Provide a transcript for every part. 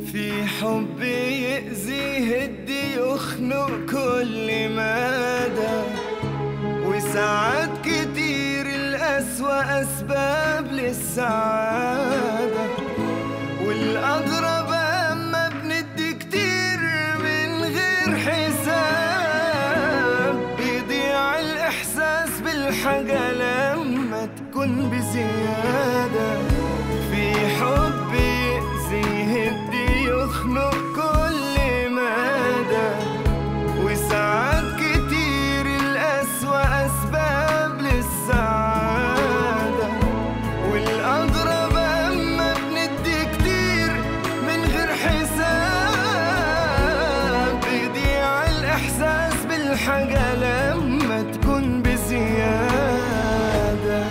في حب يأذي يهدي يخنق كل مدى وساعات كتير الأسوأ أسباب للسعادة والأغرب أما بندي كتير من غير حساب بيضيع الإحساس بالحاجة لما تكون بزيادة في حب يأذي يهدي يخنق كل مدى وساعات كتير الأسوأ أسباب للسعادة والأغرب أما بندي كتير من غير حساب بيضيع الإحساس بالحاجة لما تكون بزيادة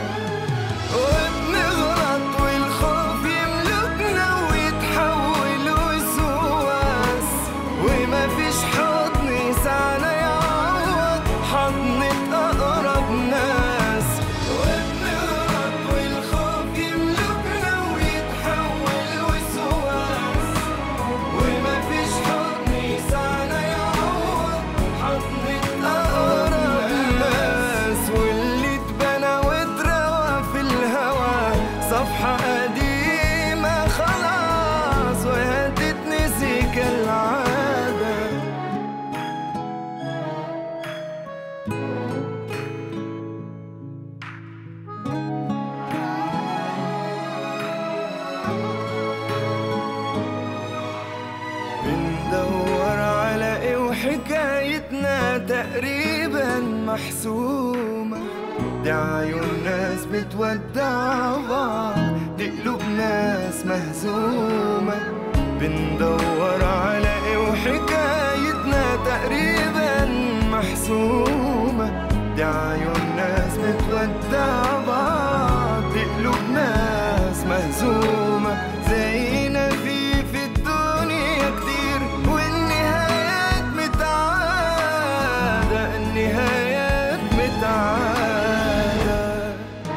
وبنغلط والخوف يملكنا ويتحول وسواس وما فيش حضن يسعنا يعوض حضنة أقرب ناس وبنغلط والخوف يملكنا ويتحول وسواس وما فيش حضن يسعنا يعوض حضنة أقرب ناس واللي اتبنى واتروى في الهوى صفحة قديمة خلاص وهتتنسي كالعادة بندور على ايه وحكايتنا تقريبا محسومة دي عيون ناس بتودع بعض دي قلوب ناس مهزومة بندور على ايه وحكايتنا تقريبا محسومة دي عيون ناس بتودع بعض دي قلوب ناس مهزومة زينا في في الدنيا كتير والنهايات متعادة النهايات متعادة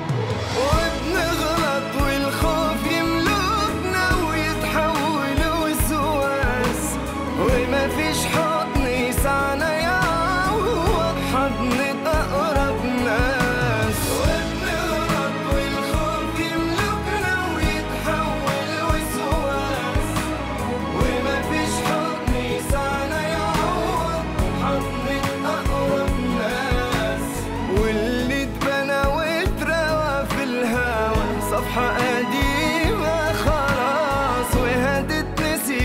وبنغلط والخوف يملكنا ويتحول وسواس وما فيش حضن يسعنا يعوض حضن أقرب ناس وبنغلط والخوف يملكنا ويتحول وسواس وما فيش حضن يسعنا يعوض حضن أقرب ناس واللي اتبنى واتروى في الهوى صفحة قديمة خلاص وهتتنسي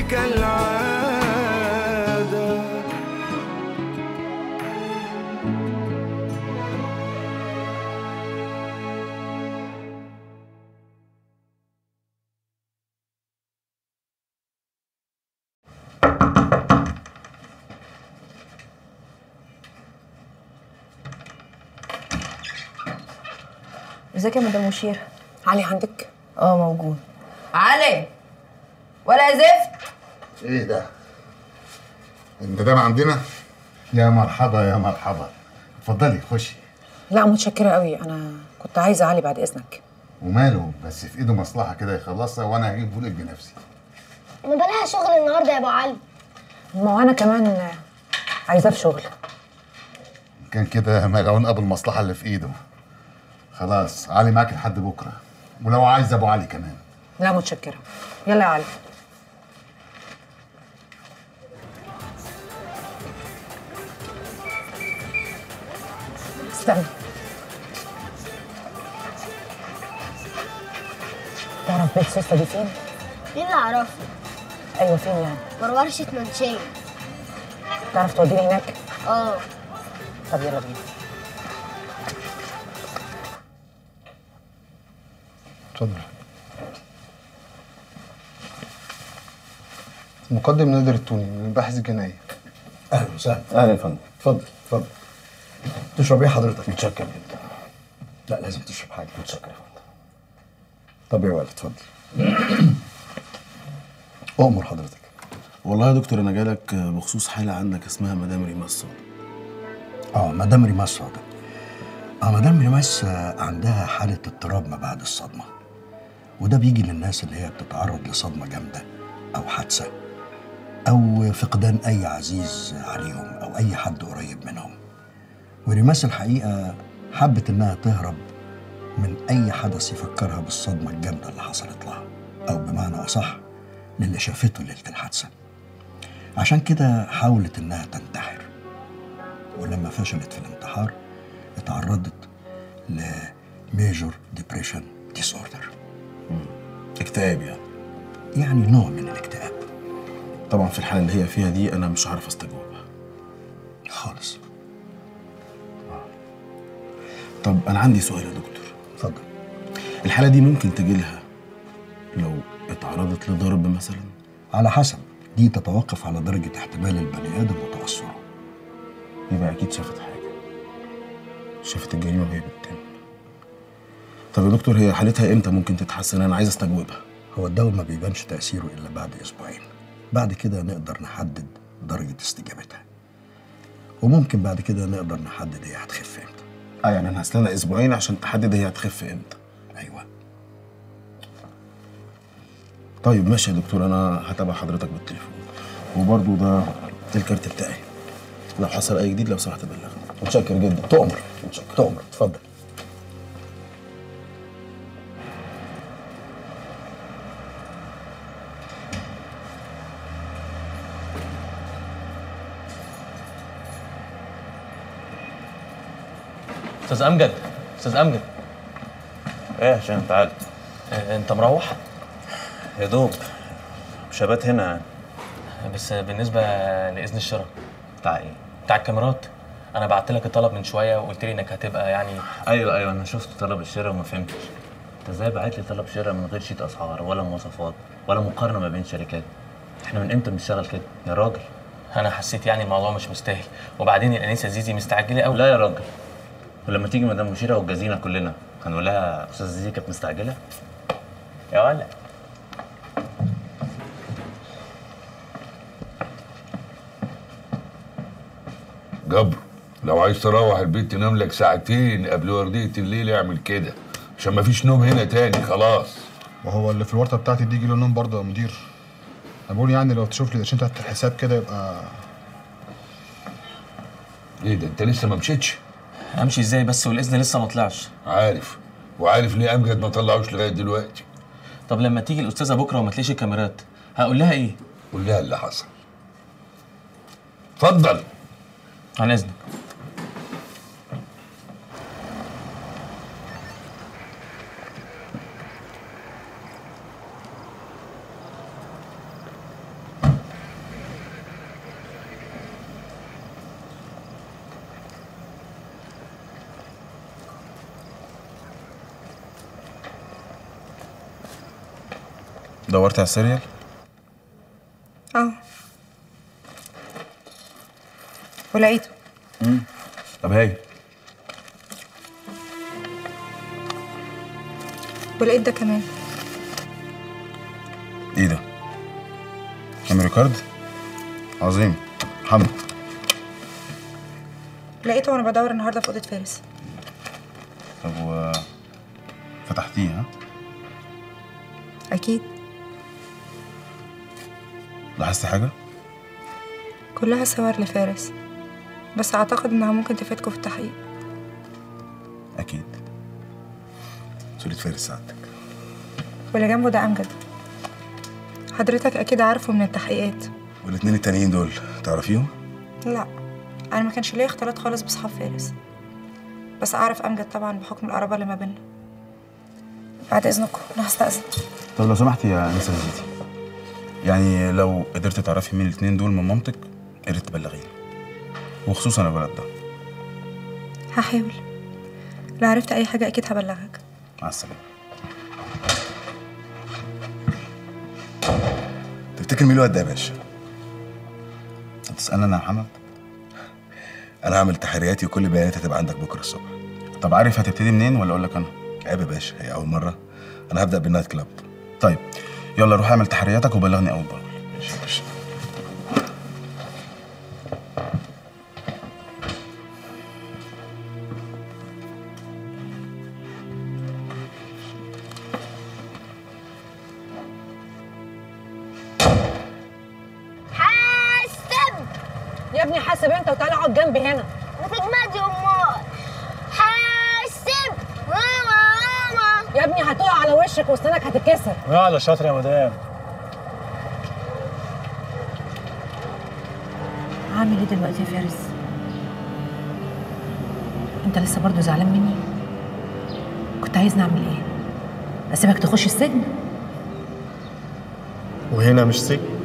كالعادة ازيك يا مدام مشير علي عندك اه موجود علي ولا زفت ايه ده؟ انت ده عندنا؟ يا مرحبا يا مرحبا اتفضلي خشي لا متشكره قوي انا كنت عايزه علي بعد اذنك وماله بس في ايده مصلحه كده يخلصها وانا هجيبه لك بنفسي ما بلاها شغل النهارده يا ابو علي ما هو انا كمان عايزاه في شغل كان كده ملعون ابو المصلحه اللي في ايده خلاص علي معاك لحد بكره ولو عايز ابو علي كمان لا متشكره يلا يا علي استنى تعرف بيت سوسة دي فين؟ مين اللي اعرفه ايوه فين يعني؟ ورورشة منشية تعرف توديني هناك؟ اه طب يلا بينا اتفضل مقدم نادر التوني من الباحث الجنائي اهلا وسهلا اهلا يا فندم اتفضل اتفضل تشرب ايه حضرتك؟ متشكر جدا لا لازم تشرب حاجه متشكر يا فندم طب يا ولد اتفضل اؤمر حضرتك والله يا دكتور انا جالك بخصوص حاله عندك اسمها مدام ريما الصاد اه مدام ريماس صادق اه مدام ريماس آه، عندها حاله اضطراب ما بعد الصدمه وده بيجي للناس اللي هي بتتعرض لصدمه جامده او حادثه أو فقدان أي عزيز عليهم أو أي حد قريب منهم وريماس الحقيقة حبت إنها تهرب من أي حدث يفكرها بالصدمة الجامدة اللي حصلت لها أو بمعنى أصح للي شافته ليلة الحادثة عشان كده حاولت إنها تنتحر ولما فشلت في الانتحار اتعرضت لميجور ديبريشن ديس اوردر اكتئاب يعني يعني نوع من الاكتئاب طبعا في الحاله اللي هي فيها دي انا مش عارف استجوبها خالص طب انا عندي سؤال يا دكتور اتفضل الحاله دي ممكن تجي لها لو اتعرضت لضرب مثلا على حسب دي تتوقف على درجة احتمال البني آدم وتأثره يبقى اكيد شافت حاجه شافت الجريمه وهي بتتم طب يا دكتور هي حالتها امتى ممكن تتحسن انا عايز استجوبها هو الدواء ما بيبانش تأثيره إلا بعد أسبوعين بعد كده نقدر نحدد درجة استجابتها وممكن بعد كده نقدر نحدد هي هتخف امتى اه يعني انا هستنى اسبوعين عشان تحدد هي هتخف امتى أيوه طيب ماشي يا دكتور انا هتابع حضرتك بالتليفون وبرضو ده الكارت بتاعي لو حصل اي جديد لو سمحت بلغني متشكر جدا تؤمر متشكر تؤمر اتفضل استاذ امجد استاذ امجد ايه يا هشام تعال آه، انت مروح يا دوب شبات هنا يعني بس بالنسبه لاذن الشراء بتاع ايه؟ بتاع الكاميرات انا بعت لك الطلب من شويه وقلت لي انك هتبقى يعني ايوه ايوه انا شفت طلب الشراء وما فهمتش انت ازاي بعت لي طلب شراء من غير شيت اسعار ولا مواصفات ولا مقارنه ما بين شركات احنا من امتى بنشتغل كده يا راجل انا حسيت يعني الموضوع مش مستاهل وبعدين الانسه زيزي مستعجله قوي لا يا راجل ولما تيجي مدام مشيره وتجازينا كلنا هنقول لها استاذ زيزي كانت مستعجله يا ولا جبر لو عايز تروح البيت تنام لك ساعتين قبل وردية الليل اعمل كده عشان مفيش نوم هنا تاني خلاص وهو اللي في الورطه بتاعتي دي يجي له نوم برضه يا مدير انا بقول يعني لو تشوف لي قرشين تحت الحساب كده يبقى ايه ده انت لسه ما مشيتش امشي ازاي بس والاذن لسه ما طلعش عارف وعارف ليه امجد ما طلعوش لغايه دلوقتي طب لما تيجي الاستاذه بكره وما تلاقيش الكاميرات هقول لها ايه قول لها اللي حصل اتفضل عن اذنك دورت على السيريال اه ولقيته طب هاي ولقيت ده كمان ايه ده ميموري كارد عظيم حمد لقيته وانا بدور النهارده في اوضه فارس طب و فتحتيه ها اكيد لاحظت حاجه كلها صور لفارس بس اعتقد انها ممكن تفيدكم في التحقيق اكيد صورة فارس سعادتك واللي جنبه ده امجد حضرتك اكيد عارفه من التحقيقات والاتنين التانيين دول تعرفيهم لا انا ما كانش ليا اختلاط خالص باصحاب فارس بس اعرف امجد طبعا بحكم القرابه اللي ما بيننا بعد اذنكم انا هستأذن طب لو سمحتي يا انسه زيزي يعني لو قدرت تعرفي مين الاتنين دول من مامتك يا ريت تبلغيني وخصوصا الولد ده هحاول لو عرفت اي حاجه اكيد هبلغك مع السلامه تفتكر مين الواد ده يا باشا؟ هتسألني انا يا محمد؟ انا هعمل تحرياتي وكل بياناتي هتبقى عندك بكره الصبح طب عارف هتبتدي منين ولا اقول لك انا؟ عيب يا باشا هي اول مره انا هبدا بالنايت كلاب طيب يلا روح اعمل تحرياتك وبلغني اول باول ماشي يا باشا ابني حاسب انت وتعالى اقعد جنبي هنا ما تجمدي امال حاسب ماما ماما يا ابني هتقع على وشك وسنانك هتتكسر لا على شاطر يا مدام هعمل ايه دلوقتي يا فارس انت لسه برضه زعلان مني كنت عايزني اعمل ايه اسيبك تخش السجن وهنا مش سجن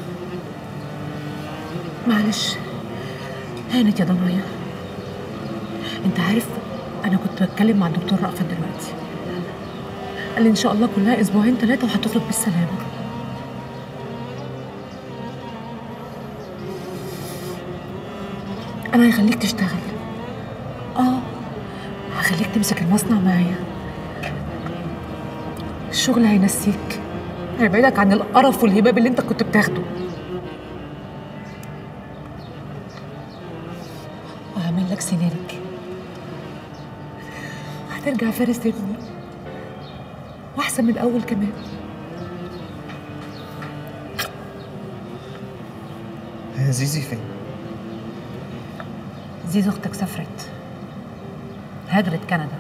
معلش هانت يا ضنايا انت عارف انا كنت بتكلم مع الدكتور رأفت دلوقتي قال لي ان شاء الله كلها اسبوعين ثلاثه وهتخرج بالسلامه انا هخليك تشتغل اه هخليك تمسك المصنع معايا الشغل هينسيك هيبعدك عن القرف والهباب اللي انت كنت بتاخده وهعمل لك سنانك هترجع فارس ابني واحسن من الاول كمان هي زيزي فين؟ زيزو اختك سافرت هاجرت كندا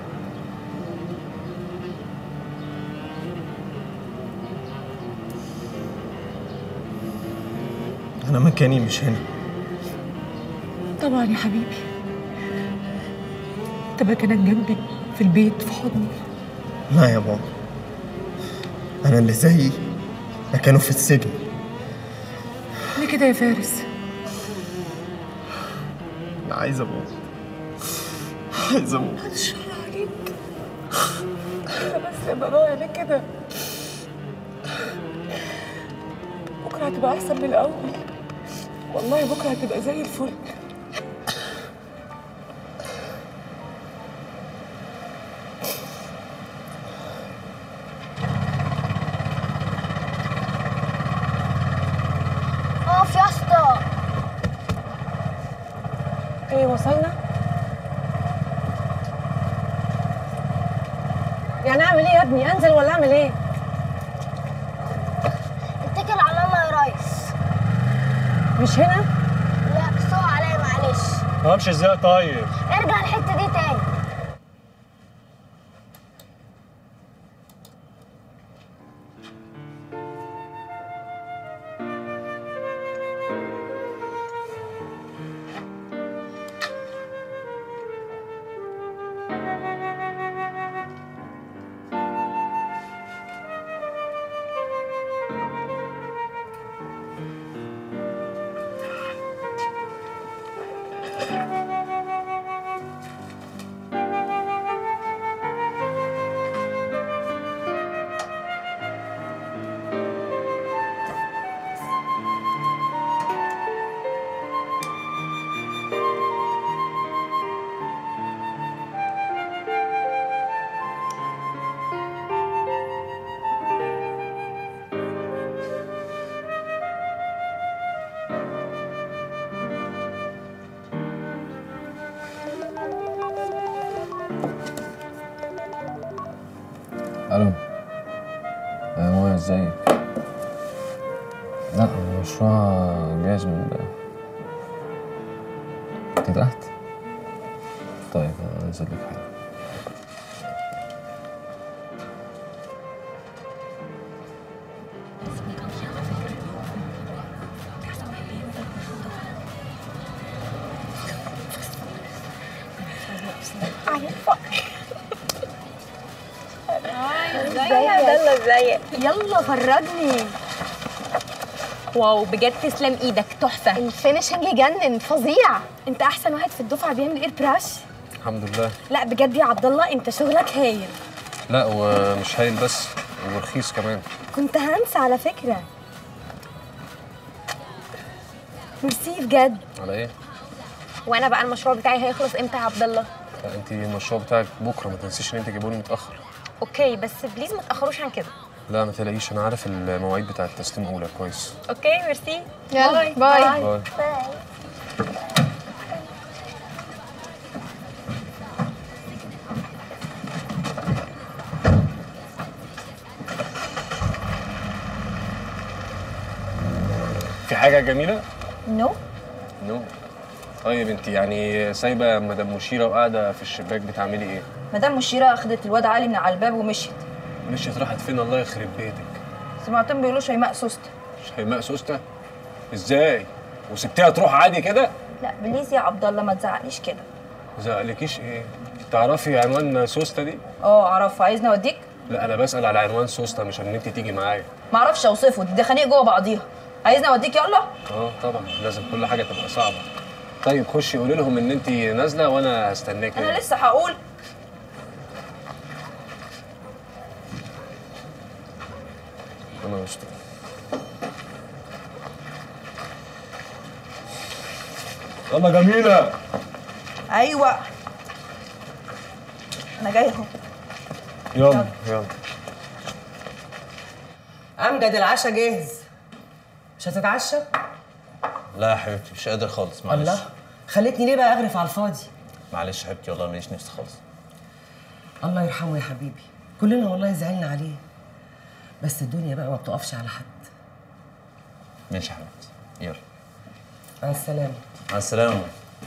أنا مكاني مش هنا طبعا يا حبيبي انت مكانك جنبي في البيت في حضني لا يا بابا أنا اللي زيي مكانه في السجن ليه كده يا فارس أنا عايز أموت عايز أموت الشر عليك كده بس يا ضنايا ليه كده بكره هتبقى احسن من الاول والله بكره هتبقى زي الفل اقف يا اسطى ايه وصلنا يعني اعمل ايه يا ابني انزل ولا اعمل ايه اتكل على الله يا ريس مش هنا لا سوق عليا معلش همشي ازاي طيب؟ ارجع الحته دي تاني الو يا ماما ازيك لا المشروع جاهز من ده انت تحت طيب انا انزل لك حاجه ازيك يلا فرجني واو بجد تسلم ايدك تحفه الفينشنج يجنن فظيع انت احسن واحد في الدفعه بيعمل اير براش الحمد لله لا بجد يا عبد الله انت شغلك هايل لا ومش هايل بس ورخيص كمان كنت هنسى على فكره ميرسي بجد على ايه؟ وانا بقى المشروع بتاعي هيخلص امتى يا عبد الله لا انت المشروع بتاعك بكره ما تنسيش ان انت تجيبوني متاخر اوكي بس بليز ما تاخروش عن كده لا ما تلاقيش انا عارف المواعيد بتاعه التسليم اولى كويس اوكي ميرسي يلا، باي. باي. باي. في حاجة جميلة؟ نو نو طيب انت يعني سايبه مدام مشيره وقاعده في الشباك بتعملي ايه؟ مدام مشيره اخدت الواد علي من على الباب ومشيت مشيت راحت فين الله يخرب بيتك سمعتهم بيقولوا شيماء سوسته شيماء سوسته ازاي؟ وسبتيها تروح عادي كده؟ لا بليز يا عبد الله ما تزعقليش كده زعلكيش ايه؟ تعرفي عنوان سوسته دي؟ اه اعرفه عايزني اوديك لا انا بسال على عنوان سوسته مش ان انت تيجي معايا ما اعرفش اوصفه دي خنيق جوه بعضيها عايزني اوديك يلا اه طبعا لازم كل حاجه تبقى صعبه طيب خشي قولي لهم ان انت نازله وانا هستناكي انا لسه هقول انا قشطه يلا جميله ايوه انا جاي اهو يلا يلا امجد العشاء جاهز مش هتتعشى لا يا حبيبتي مش قادر خالص معلش الله خلتني ليه بقى اغرف على الفاضي معلش يا حبيبتي والله ماليش نفس خالص الله يرحمه يا حبيبي كلنا والله زعلنا عليه بس الدنيا بقى ما بتقفش على حد ماشي يا حبيبتي يلا مع السلامه مع السلامه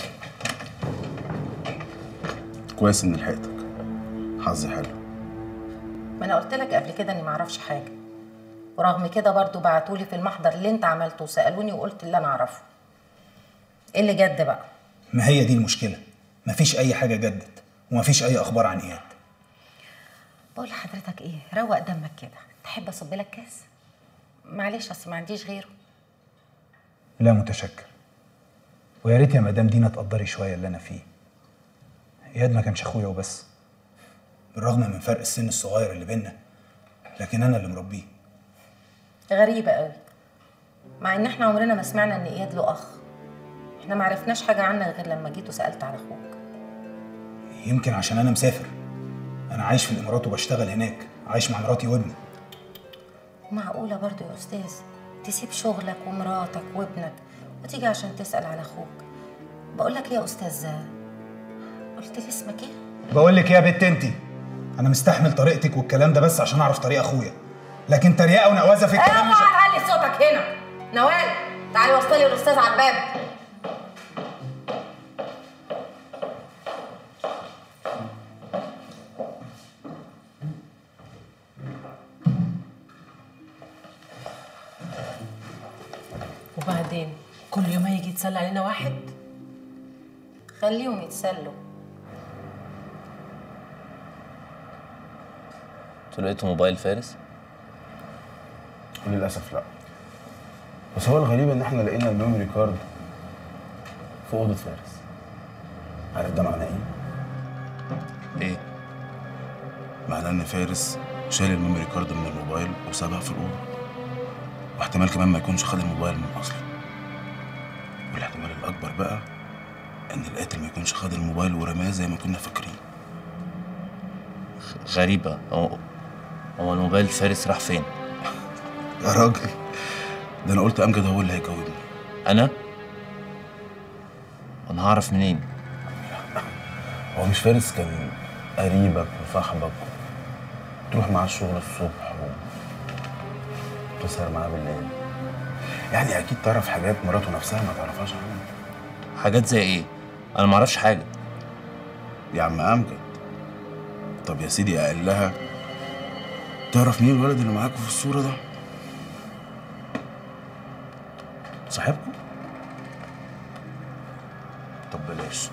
كويس اني لحقتك حظي حلو ما انا قلت لك قبل كده اني ما اعرفش حاجه ورغم كده برضو بعتولي في المحضر اللي انت عملته وسالوني وقلت اللي انا اعرفه ايه اللي جد بقى ما هي دي المشكلة مفيش أي حاجة جدت ومفيش أي أخبار عن إياد بقول لحضرتك ايه روق دمك كده تحب اصب لك كاس معلش اصل ما عنديش غيره لا متشكر ويا ريت يا مدام دينا تقدري شوية اللي أنا فيه إياد ما كانش أخويا وبس بالرغم من فرق السن الصغير اللي بينا لكن أنا اللي مربيه غريبه قوي مع ان احنا عمرنا ما سمعنا ان اياد له اخ احنا ما عرفناش حاجه عنك غير لما جيت وسالت على اخوك يمكن عشان أنا مسافر أنا عايش في الإمارات وبشتغل هناك عايش مع مراتي وابني معقوله برضو يا استاذ تسيب شغلك ومراتك وابنك وتيجي عشان تسال على اخوك بقول لك ايه يا استاذ قلت لي اسمك ايه بقول لك إيه يا بت أنت أنا مستحمل طريقتك والكلام ده بس عشان أعرف طريق أخويا لكن تريقة ونوازة في الكلام مش اوعى تعلي صوتك هنا نوال تعالي وصلي الاستاذ على الباب وبعدين كل يوم هيجي يتسلى علينا واحد خليهم يتسلوا انتوا لقيتوا موبايل فارس؟ للاسف لا بس هو الغريب ان احنا لقينا الميموري كارد في اوضه فارس عارف ده معناه ايه؟ ايه؟ معناه ان فارس شال الميموري كارد من الموبايل وسابها في الاوضه واحتمال كمان ما يكونش خد الموبايل من اصله والاحتمال الاكبر بقى ان القاتل ما يكونش خد الموبايل ورماه زي ما كنا فاكرين غريبة هو هو الموبايل فارس راح فين؟ يا راجل ده انا قلت امجد هو اللي هيجاوبني أنا؟ أنا هعرف منين؟ هو مش فارس كان قريبك وصاحبك تروح معاه الشغل الصبح وتسهر معاه بالليل يعني اكيد تعرف حاجات مراته نفسها ما تعرفهاش عنه حاجات زي إيه؟ أنا معرفش حاجة يا عم امجد طب يا سيدي اقل لها تعرف مين الولد اللي معاكوا في الصوره ده صاحبكم طب بلاش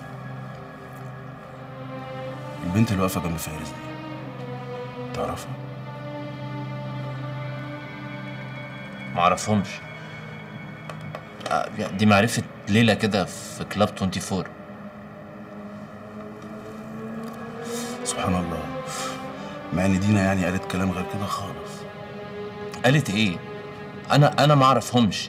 البنت اللي واقفه جنب فارس دي تعرفها معرفهمش آه، دي معرفة ليلة كده في كلاب 24 سبحان الله مع ان دينا يعني قالت كلام غير كده خالص قالت ايه؟ انا انا ما اعرفهمش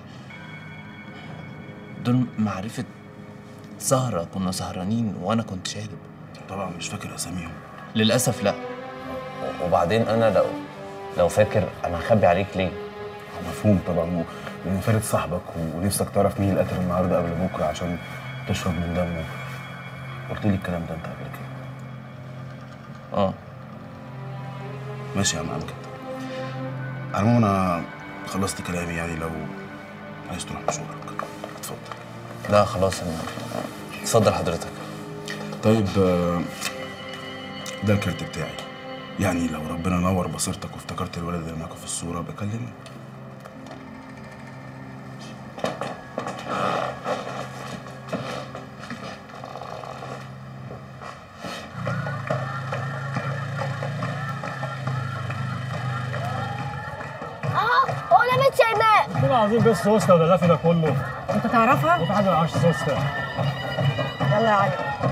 دول معرفة سهرة كنا سهرانين وانا كنت شارب طبعا مش فاكر اساميهم للاسف لا وبعدين انا لو لو فاكر انا هخبي عليك ليه؟ مفهوم طبعا لان فارس صاحبك ونفسك تعرف مين اللي قتل النهارده قبل بكره عشان تشرب من دمه قلت لي الكلام ده انت قبل كده اه ماشي يا عم امجد على العموم انا خلصت كلامي يعني لو عايز تروح مشوارك اتفضل لا خلاص انا اتفضل حضرتك طيب آه، ده الكارت بتاعي يعني لو ربنا نور بصيرتك وافتكرت الولد اللي معاكم في الصوره بكلمني اه هو ده بيت شيماء كده عايزين بس سوسته ولا اللف ده كله انت تعرفها؟ في حد ما يعرفش سوسته يلا يا علي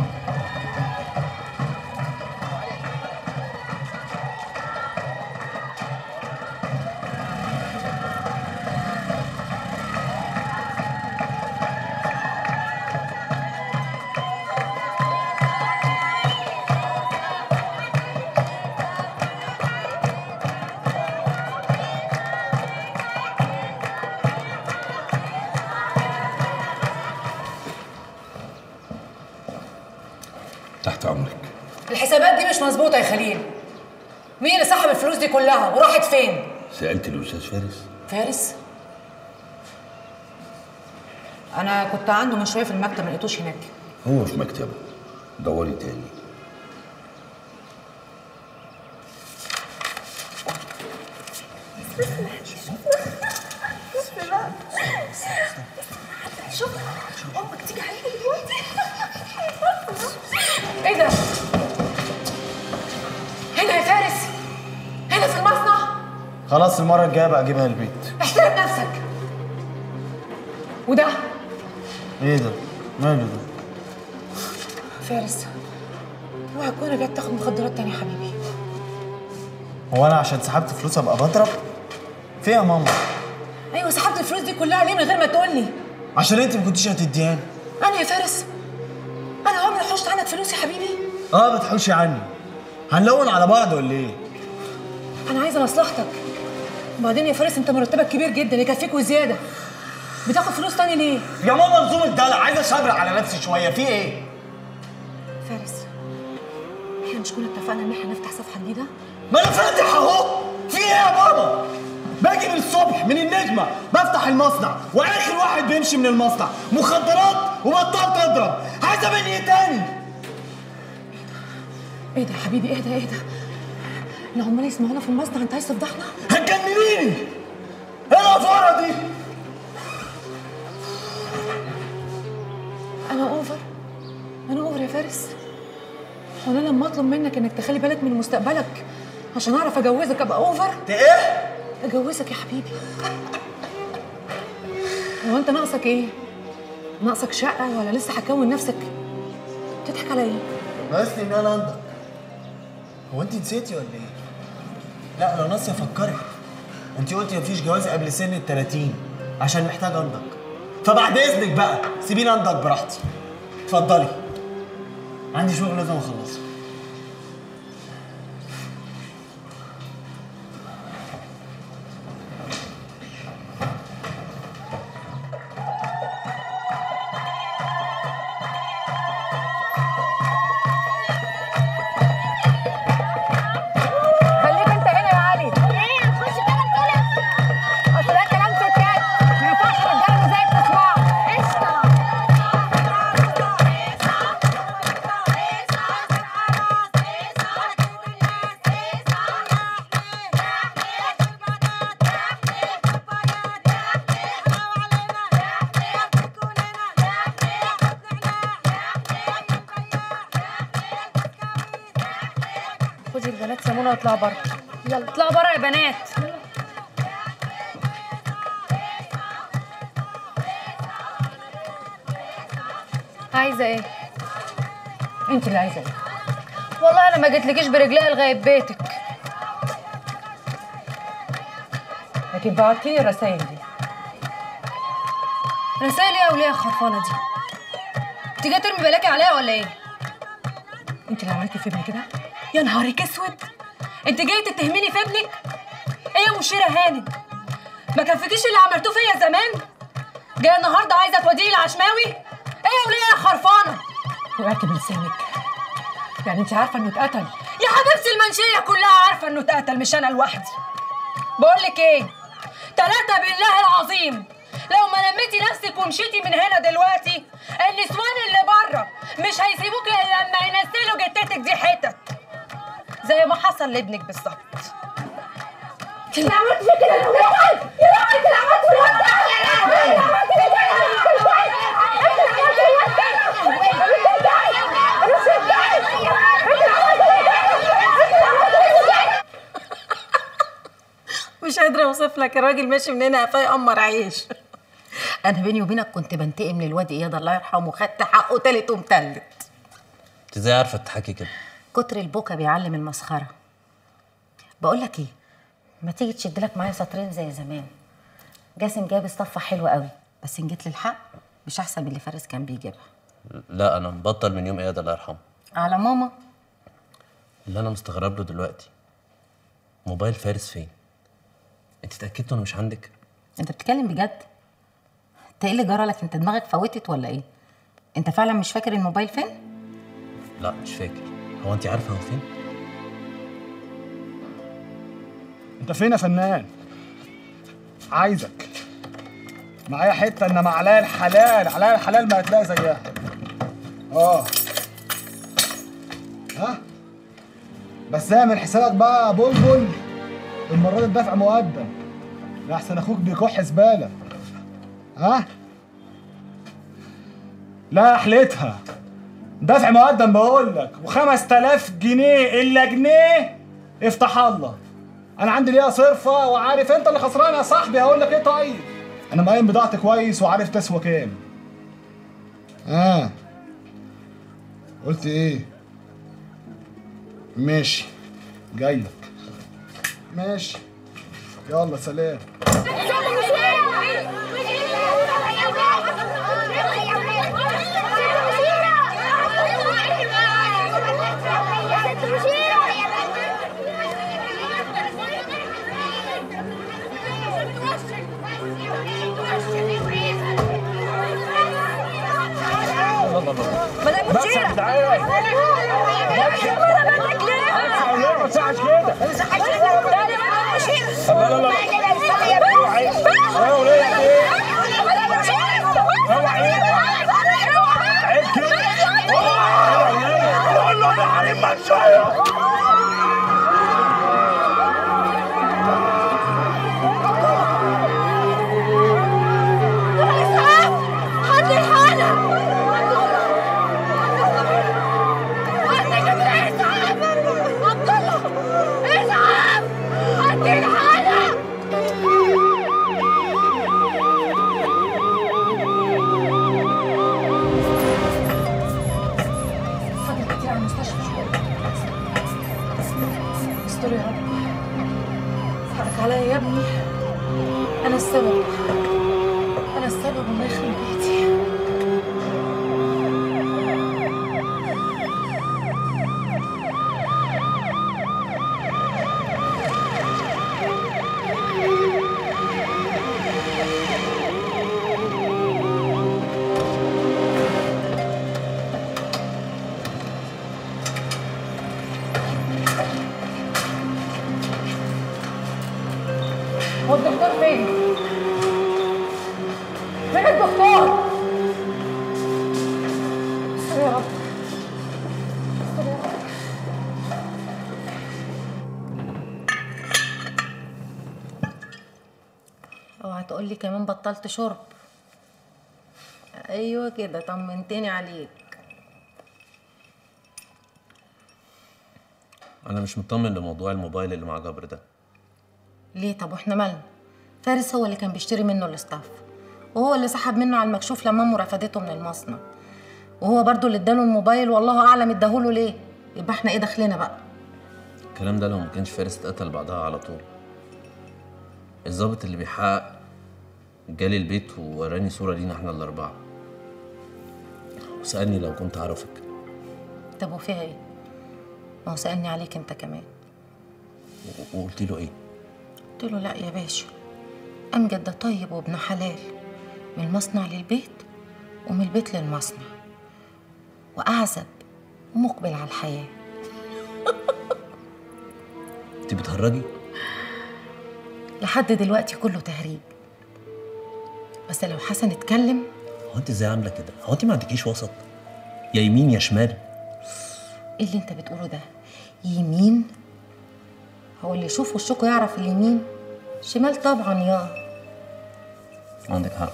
تحت امرك الحسابات دي مش مظبوطه يا خليل مين اللي سحب الفلوس دي كلها وراحت فين سالت الاستاذ فارس فارس انا كنت عنده من شويه في المكتب ما لقيتوش هناك هو في مكتبه دوري تاني شوف امك تيجي عليك دلوقتي ايه ده هنا يا فارس هنا في المصنع خلاص المرة الجاية بقى اجيبها البيت احترم نفسك وده ايه ده؟ ماله ده؟ فارس اوعى تكون رجعت تاخد مخدرات تاني يا حبيبي هو انا عشان سحبت فلوس ابقى بضرب؟ في إيه يا ماما؟ ايوه سحبت الفلوس دي كلها ليه من غير ما تقول لي عشان انت ما كنتيش هتديهاني انا يا فارس انا عمري حوشت عنك فلوس يا حبيبي اه بتحوشي عني هنلون على بعض ولا ايه؟ انا عايزه مصلحتك وبعدين يا فارس انت مرتبك كبير جدا يكفيك وزياده بتاخد فلوس تاني ليه يا ماما لزوم الدلع عايز اشبر على نفسي شوية في ايه؟ فارس احنا مش كنا اتفقنا ان احنا نفتح صفحه جديده ما انا فاتح اهو في ايه يا ماما؟ باجي من الصبح من النجمة بفتح المصنع واخر واحد بيمشي من المصنع مخدرات وبطلت اضرب عايزة مني ايه تاني؟ ايه ده يا حبيبي ايه ده ايه ده العمال يسمعونا في المصنع انت عايز تفضحنا هتجننيني ايه الافوره دي؟ انا اوفر انا اوفر يا فارس وانا لما اطلب منك انك تخلي بالك من مستقبلك عشان اعرف اجوزك ابقى اوفر ايه؟ اجوزك يا حبيبي هو انت ناقصك ايه ناقصك شقه ولا لسه هكون نفسك بتضحك على ايه ناقصني ان انا انضج هو انت نسيتي ولا ايه؟ لا لو ناسي افكرك انت قلتي مفيش جواز قبل سن ال 30 عشان محتاج انضج فبعد اذنك بقى سيبيني انضج براحتي اتفضلي عندي شغل لازم اخلصه خليك انت هنا يا علي ايه هتخش كده بتقول اصل ده كلام ستات ما ينفعش الرجاله اللي زيك تسمعه قشطه خدي البنات يا منى واطلعوا بره يلا اطلعوا بره يا بنات عايزه ايه انت اللي عايزه ايه والله انا ما جيتلكيش برجليا لغايه بيتك لكن بعتي لي الرسايل دي رسائل ايه يا وليه الخرفانه دي انت جايه ترمي بلاكي عليا ولا ايه انت اللي عملتي في ابني كده يا نهارك اسود انت جايه تتهميني في ابنك ايه يا مشيره هانم ما كفيكيش اللي عملتوه فيا زمان جايه النهارده عايزه توديني العشماوي ايه يا وليه يا خرفانه وقعتي بلسانك يعني انت عارفه انه اتقتل يا حبيبتي المنشيه كلها عارفه انه اتقتل مش انا لوحدي بقول لك ايه تلاتة بالله العظيم لو ما لميتي نفسك ومشيتي من هنا دلوقتي النسوان اللي بره هيسيبوك الا لما ينزلوا جتتك دي حتت زي ما حصل لابنك بالظبط اللي عملت فيك كده يا ولاد يا لهوي انت اللي عملت في الواد ده انت اللي عملت في الواد ده انت اللي عملت في الواد ده انا مش متضايق انت اللي عملت في الواد ده انت اللي عملت في الواد ده مش قادرة اوصف لك الراجل ماشي من هنا قفاه يقمر عيش انا بيني وبينك كنت بنتقم للواد اياد الله يرحمه خدت حقه تالت ومتلت انت ازاي عارفه تضحكي كده كتر البكا بيعلم المسخرة بقول لك ايه ما تيجي تشد لك معايا سطرين زي زمان جاسم جاب اسطفة حلوة قوي بس ان جيت للحق مش احسن من اللي فارس كان بيجيبها لا انا مبطل من يوم اياد الله يرحمه على ماما اللي انا مستغرب له دلوقتي موبايل فارس فين انت اتاكدت انه مش عندك انت بتتكلم بجد انت ايه اللي جرى لك انت دماغك فوتت ولا ايه انت فعلا مش فاكر الموبايل فين لا مش فاكر هو انت عارفه هو فين انت فين يا فنان عايزك معايا حته انما عليا الحلال عليا الحلال ما هتلاقي زيها اه ها بس اعمل حسابك بقى يا بلبل المره دي الدفع مقدم لا احسن اخوك بيكح زباله ها لا حلتها دفع مقدم بقول لك و5000 جنيه الا جنيه افتح الله انا عندي ليها صرفه وعارف انت اللي خسران يا صاحبي هقول لك ايه طيب انا مقيم بضاعتي كويس وعارف تسوى كام اه قلت ايه ماشي جاي لك ماشي يلا سلام مدام مشيرة ما تصحش كده ما تصحش كده لا لا لا حد الحالة عبد الله اسعف حد الحالة فاضل كتير على المستشفى استر يا رب حقك عليا يا ابني انا السبب انا السبب الله يخرب بيتي هو الدكتور فين؟ فين الدكتور؟ استر يا رب استر يا رب اوعى تقول لي كمان بطلت شرب ايوه كده طمنتني عليك انا مش مطمن لموضوع الموبايل اللي مع جبر ده ليه طب واحنا مالنا فارس هو اللي كان بيشتري منه الاستاف وهو اللي سحب منه على المكشوف لما امه رفدته من المصنع وهو برضو اللي اداله الموبايل والله اعلم اداهوله ليه يبقى احنا ايه دخلنا بقى الكلام ده لو ما كانش فارس اتقتل بعدها على طول الضابط اللي بيحقق جالي البيت ووراني صورة لينا احنا الأربعة وسألني لو كنت أعرفك طب وفيها ايه ما هو سالني عليك انت كمان و- وقلت له إيه؟ قلت له لا يا باشا امجد ده طيب وابن حلال من المصنع للبيت ومن البيت للمصنع واعزب ومقبل على الحياه أنت بتهرجي؟ لحد دلوقتي كله تهريج بس لو حسن اتكلم هو أنت إزاي عاملة كده؟ هو أنت ما عندكيش وسط؟ يا يمين يا شمال ايه اللي انت بتقوله ده يمين هو اللي يشوف وشكوا يعرف اليمين شمال طبعا يا عندك حق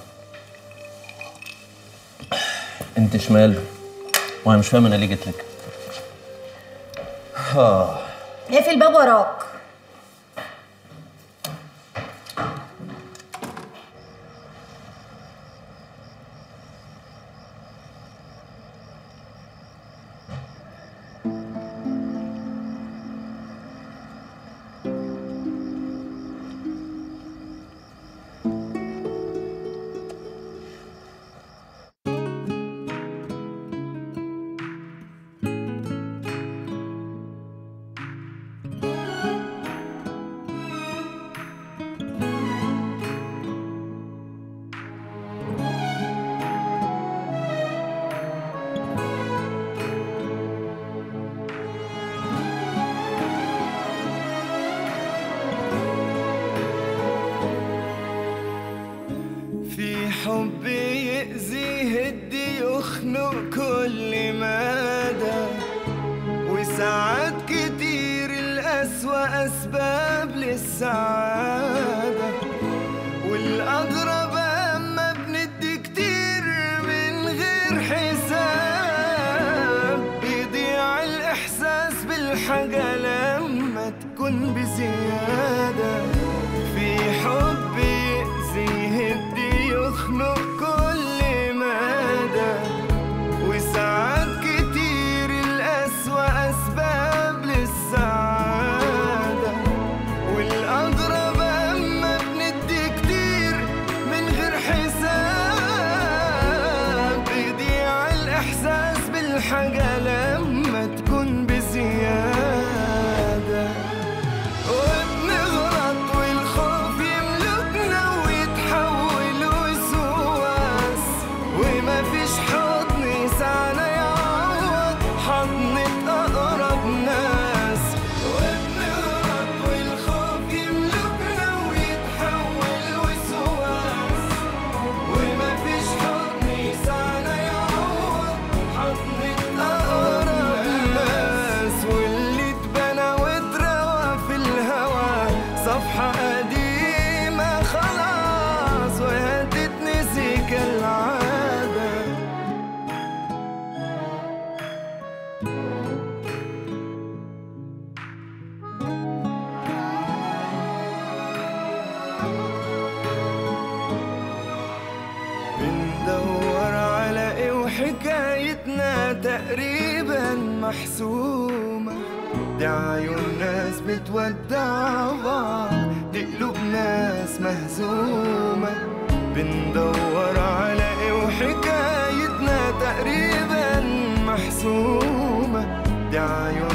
انت شمال وانا مش فاهم انا ليه جيت لك اه اقفل الباب وراك في حب يأذي يهدي يخنق كل مدى وساعات كتير الأسوأ أسباب للسعادة والأغرب أما بندي كتير من غير حساب بيضيع الإحساس بالحاجة لما تكون بزيادة في حب يأذي يهدي يخنق كل مدى وساعات كتير الأسوأ أسباب للسعادة والأغرب أما بندي كتير من غير حساب بيضيع الإحساس بالحاجة لما تكون بزيادة وبنغلط والخوف يملكنا ويتحول وسواس وما فيش حضن يسعنا يعوض حضنة أقرب ناس وبنغلط والخوف يملكنا ويتحول وسواس وما فيش حضن يسعنا يعوض حضنة أقرب ناس واللي اتبنى واتروى في الهوى صفحة قديمة خلاص وهتتنسي كالعادة بندور على ايه وحكايتنا تقريبا محسومة دي عيون ناس بتودع بعض دي قلوب ناس مهزومة بندور على ايه وحكايتنا تقريبا محسومة دي عيون